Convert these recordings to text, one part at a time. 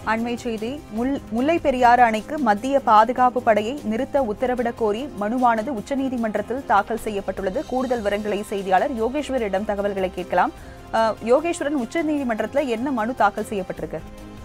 அண்மை செய்தி முல் முல்லை பெரியாறு அணைக்கு மத்திய பாதுகாப்பு படையை நிறுத்த உத்தரவிடக் கோரி மனுவானது உச்சநீதிமன்றத்தில் தாக்கல் செய்யப்பட்டுள்ளது கூடுதல் விவரங்களை செய்தியாளர் யோகேஸ்வரிடம் தகவல்களை கேட்கலாம் அஹ், யோகேஸ்வரன் உச்சநீதிமன்றத்தில் என்ன மனு தாக்கல் செய்யப்பட்டிருக்கு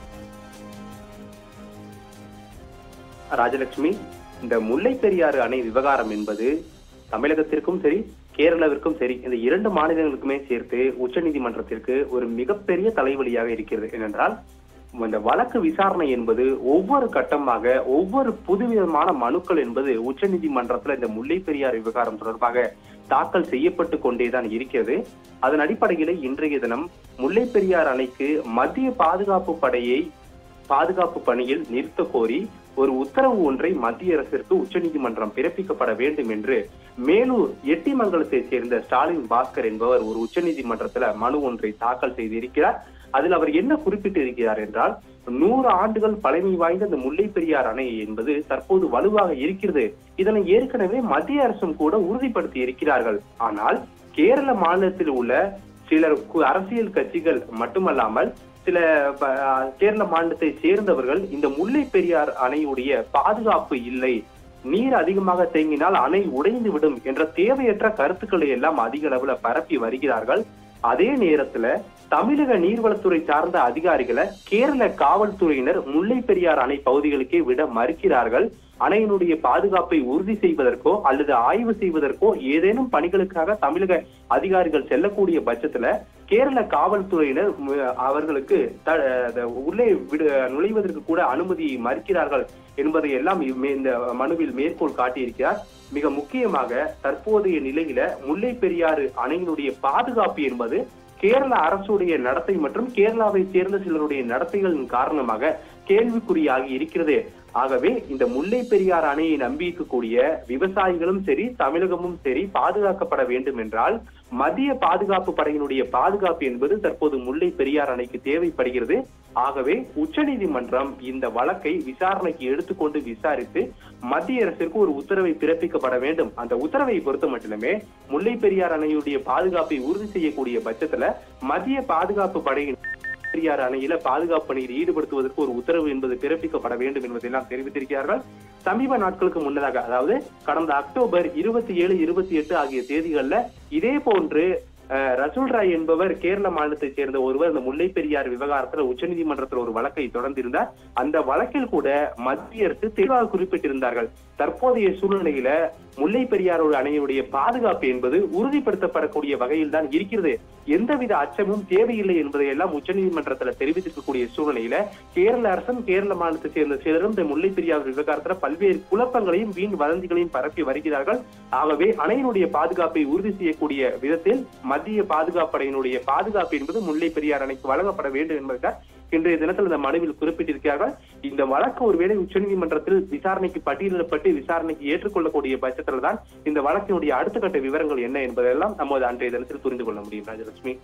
ராஜலட்சுமி இந்த முல்லை பெரியாறு அணை விவகாரம் என்பது தமிழகத்திற்கும் சரி கேரளாவிற்கும் சரி இந்த இரண்டு மாநிலங்களுக்குமே சேர்த்து உச்சநீதிமன்றத்திற்கு ஒரு மிகப்பெரிய தலைவலியாக இருக்கிறது ஏனென்றால் இந்த வழக்கு விசாரணை என்பது ஒவ்வொரு கட்டமாக ஒவ்வொரு புதுவிதமான மனுக்கள் என்பது உச்சநீதிமன்றத்துல இந்த முல்லை பெரியார் விவகாரம் தொடர்பாக தாக்கல் செய்யப்பட்டு கொண்டேதான் இருக்கிறது அதன் அடிப்படையில் இன்றைய தினம் முல்லை பெரியார் அணைக்கு மத்திய பாதுகாப்பு படையை பாதுகாப்பு பணியில் நிறுத்த கோரி ஒரு உத்தரவு ஒன்றை மத்திய அரசிற்கு உச்சநீதிமன்றம் பிறப்பிக்கப்பட வேண்டும் என்று மேலூர் எட்டிமங்கலத்தைச் சேர்ந்த ஸ்டாலின் பாஸ்கர் என்பவர் ஒரு உச்சநீதிமன்றத்துல மனு ஒன்றை தாக்கல் செய்திருக்கிறார் அதில் அவர் என்ன குறிப்பிட்டு இருக்கிறார் என்றால் நூறு ஆண்டுகள் பழமை வாய்ந்த இந்த முல்லை பெரியார் அணை என்பது தற்போது வலுவாக இருக்கிறது இதனை ஏற்கனவே மத்திய அரசும் கூட உறுதிப்படுத்தி இருக்கிறார்கள் ஆனால் கேரள மாநிலத்தில் உள்ள சிலர் கு- அரசியல் கட்சிகள் மட்டுமல்லாமல் சில ப- கேரள மாநிலத்தை சேர்ந்தவர்கள் இந்த முல்லை பெரியார் அணையுடைய பாதுகாப்பு இல்லை நீர் அதிகமாக தேங்கினால் அணை உடைந்து விடும் என்ற தேவையற்ற கருத்துக்களை எல்லாம் அதிக அளவுல பரப்பி வருகிறார்கள் அதே நேரத்துல தமிழக நீர்வளத்துறை சார்ந்த அதிகாரிகளை கேரள காவல்துறையினர் முல்லை பெரியார் அணை பகுதிகளுக்கே விட மறுக்கிறார்கள் அணையினுடைய பாதுகாப்பை உறுதி செய்வதற்கோ அல்லது ஆய்வு செய்வதற்கோ ஏதேனும் பணிகளுக்காக தமிழக அதிகாரிகள் செல்லக்கூடிய பட்சத்துல கேரள காவல்துறையினர் மு- அவர்களுக்கு த- த- உள்ளே விடு நுழைவதற்கு கூட அனுமதி மறுக்கிறார்கள் என்பதை எல்லாம் இம்மே- இந்த மனுவில் மேற்கோள் காட்டியிருக்கிறார் மிக முக்கியமாக தற்போதைய நிலையில முல்லை பெரியாறு அணையினுடைய பாதுகாப்பு என்பது கேரள அரசுடைய நடத்தை மற்றும் கேரளாவை சேர்ந்த சிலருடைய நடத்தைகளின் காரணமாக கேள்விக்குறியாகி இருக்கிறது ஆகவே இந்த முல்லை பெரியார் அணையை நம்பி இருக்கக்கூடிய விவசாயிகளும் சரி தமிழகமும் சரி பாதுகாக்கப்பட வேண்டும் என்றால் மத்திய பாதுகாப்பு படையினுடைய பாதுகாப்பு என்பது தற்போது முல்லை பெரியார் அணைக்கு தேவைப்படுகிறது ஆகவே உச்சநீதிமன்றம் இந்த வழக்கை விசாரணைக்கு எடுத்துக்கொண்டு விசாரித்து மத்திய அரசிற்கு ஒரு உத்தரவை பிறப்பிக்கப்பட வேண்டும் அந்த உத்தரவை பொறுத்த மட்டுமே முல்லை பெரியார் அணையுடைய பாதுகாப்பை உறுதி செய்யக்கூடிய பட்சத்துல மத்திய பாதுகாப்பு படையின் பெரியார் அணையில பாதுகாப்பு பணியில் ஈடுபடுத்துவதற்கு ஒரு உத்தரவு என்பது பிறப்பிக்கப்பட வேண்டும் என்பதெல்லாம் தெரிவித்திருக்கிறார்கள் சமீப நாட்களுக்கு முன்னதாக அதாவது கடந்த அக்டோபர் இருபத்தி ஏழு இருபத்தி எட்டு ஆகிய தேதிகள்ல இதே போன்று அஹ், ரசூல் ராய் என்பவர் கேரள மாநிலத்தைச் சேர்ந்த ஒருவர் இந்த முல்லை பெரியார் விவகாரத்துல உச்சநீதிமன்றத்தில் ஒரு வழக்கை தொடர்ந்திருந்தார் அந்த வழக்கில் கூட மத்திய அரசு தெளிவாக குறிப்பிட்டிருந்தார்கள் தற்போதைய சூழ்நிலையில முல்லை பெரியாரோட அணையுடைய பாதுகாப்பு என்பது உறுதிப்படுத்தப்படக்கூடிய வகையில் தான் இருக்கிறது எந்தவித அச்சமும் தேவையில்லை என்பதை எல்லாம் உச்சநீதிமன்றத்துல தெரிவித்திருக்கக்கூடிய சூழ்நிலையில கேரள அரசும் கேரள மாநிலத்தை சேர்ந்த சிலரும் இந்த முல்லை பெரியார் விவகாரத்துல பல்வேறு குழப்பங்களையும் வீண் வதந்திகளையும் பரப்பி வருகிறார்கள் ஆகவே அணையினுடைய பாதுகாப்பை உறுதி செய்யக்கூடிய விதத்தில் மத்திய பாதுகாப்பு படையினுடைய பாதுகாப்பு என்பது முல்லை பெரியார் அணைக்கு வழங்கப்பட வேண்டும் என்பதற்காக இன்றைய தினத்தில் இந்த மனுவில் குறிப்பிட்டிருக்கிறார்கள் இந்த வழக்கு ஒருவேளை உச்சநீதிமன்றத்தில் விசாரணைக்கு பட்டியலிடப்பட்டு விசாரணைக்கு ஏற்றுக்கொள்ளக்கூடிய பட்சத்தில் தான் இந்த வழக்கினுடைய அடுத்த கட்ட விவரங்கள் என்ன என்பதெல்லாம் நமது அன்றைய தினத்தில் புரிந்து கொள்ள முடியும் ராஜலட்சுமி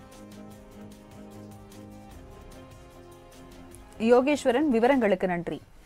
யோகேஸ்வரன் விவரங்களுக்கு நன்றி